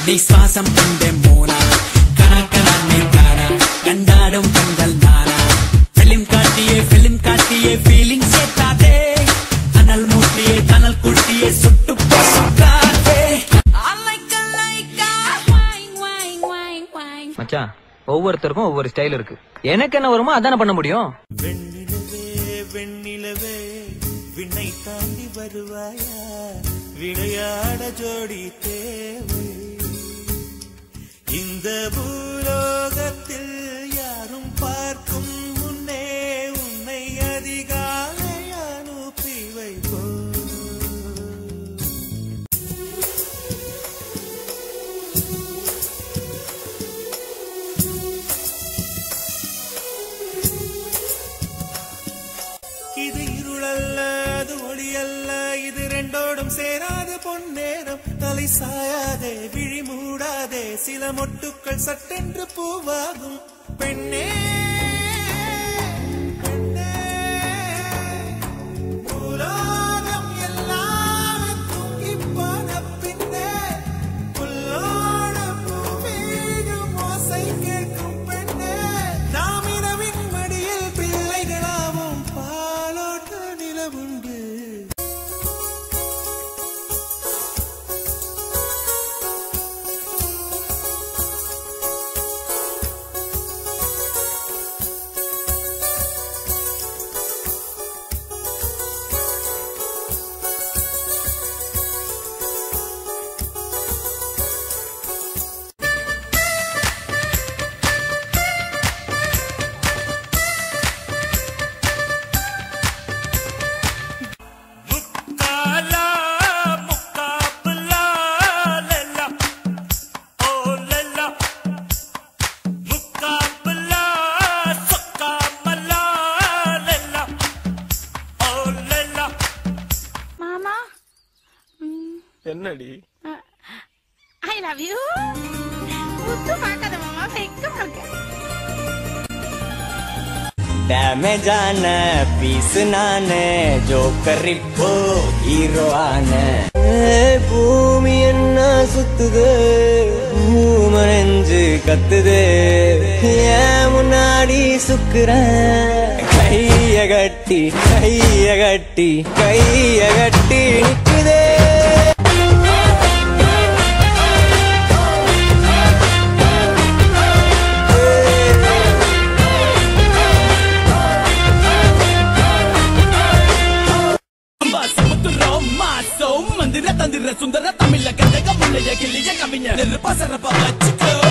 நீ சுவாசம் கொண்ட மோனா கணக்கணா நேர்காரா கண்டாடும் கண்கள் நானா பிலிம் காட்டியே பிலிம் காட்டியே ஃபீலிங் சேர்த்தாதே அனல் மூட்டியே கனல் குட்டியே சுட்டு பசுக்காதே மச்சான் ஒவ்வொருத்தருக்கும் ஒவ்வொரு ஸ்டைல் இருக்கு எனக்கு என்ன வருமோ அதானே பண்ண முடியும் வெண்ணிலவே வெண்ணிலவே விண்ணை தாண்டி வருவாயா விளையாட ஜோடி தேவை இந்த பூலோகத்தில் யாரும் பார்க்கும் முன்னே உன்னை அதிகாலை அனுப்பி வைப்போ இது இருளல்ல அது ஒளி அல்ல இது ரெண்டோடும் சேராத பொன்னேரம் தலை சாயாதே விழி மூடாதே சில மொட்டுக்கள் சட்டென்று பூவாகும் பெண்ணே பெண்ணே, உலோகம் எல்லாம் தூங்கிப் போன பின்னே, புல்லோட பூவீடும் ஓசை கேட்கும் பெண்ணே. நாம் இரவின் மடியில் பிள்ளைகளாவும் பாலோட்ட நிலவுண்டு முக்காலா முக்காபுலா லல்லா ஓ லல்லா முக்காபுலா சுக்காமலா லல்லா ஓ லல்லா மாமா என்னடி ஐ லவ் யூ முத்து பார்க்காத மாமா வெக்கம் இருக்கு டேமேஜான பீஸ் நானு ஜோக்கர் இப்போ ஹீரோ ஆன பூமி என்ன சுத்துது பூமனைஞ்சு கத்துது ஏன் முன்னாடி சுக்குறேன் கைய கட்டி கைய கட்டி கைய கட்டி நிக்குதே மாசம் மந்திர தந்திர சுந்தர தமிழ கண்டக முள்ளைய கிளிய கவிஞர் பசரப்ப வச்சுக்கோ